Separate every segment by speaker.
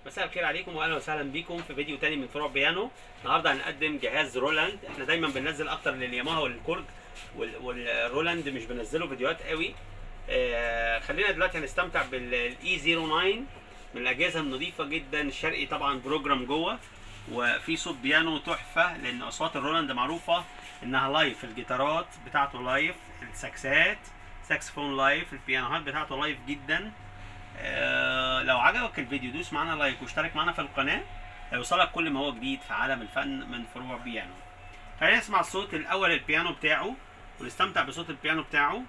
Speaker 1: مساء الخير عليكم واهلا وسهلا بيكم في فيديو تاني من فروع بيانو النهارده هنقدم جهاز رولاند احنا دايما بننزل اكتر للياماها والكورج وال- والرولاند مش بنزله فيديوهات قوي آه خلينا دلوقتي هنستمتع بالاي 09 من الاجهزه النظيفه جدا الشرقي طبعا بروجرام جوه وفي صوت بيانو تحفه لان اصوات الرولاند معروفه انها لايف الجيتارات بتاعته لايف الساكسات ساكسفون لايف البيانوهات بتاعته لايف جدا آه، لو عجبك الفيديو دوس معانا لايك واشترك معانا في القناه هيوصلك كل ما هو جديد في عالم الفن من فروع بيانو خلينا نسمع الصوت الاول البيانو بتاعه ونستمتع بصوت البيانو بتاعه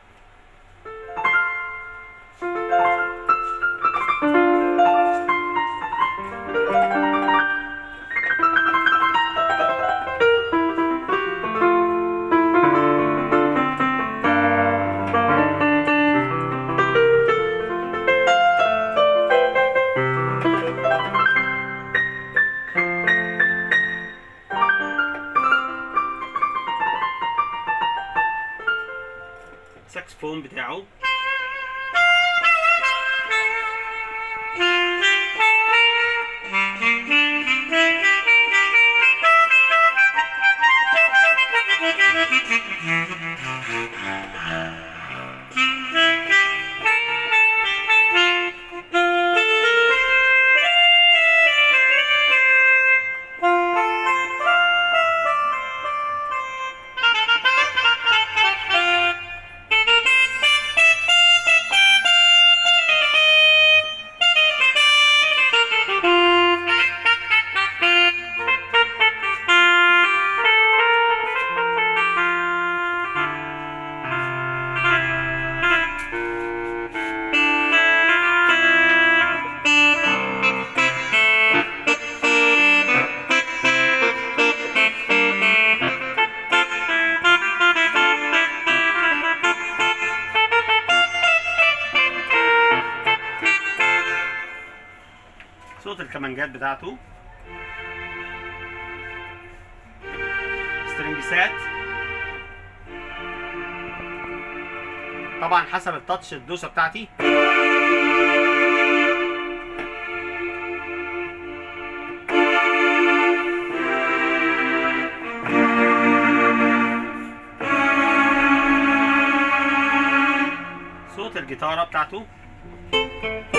Speaker 1: الساكسفون بتاعه صوت الكمانجات بتاعته سترينجسات طبعا حسب التاتش الدوسه بتاعتي صوت الجيتارة بتاعته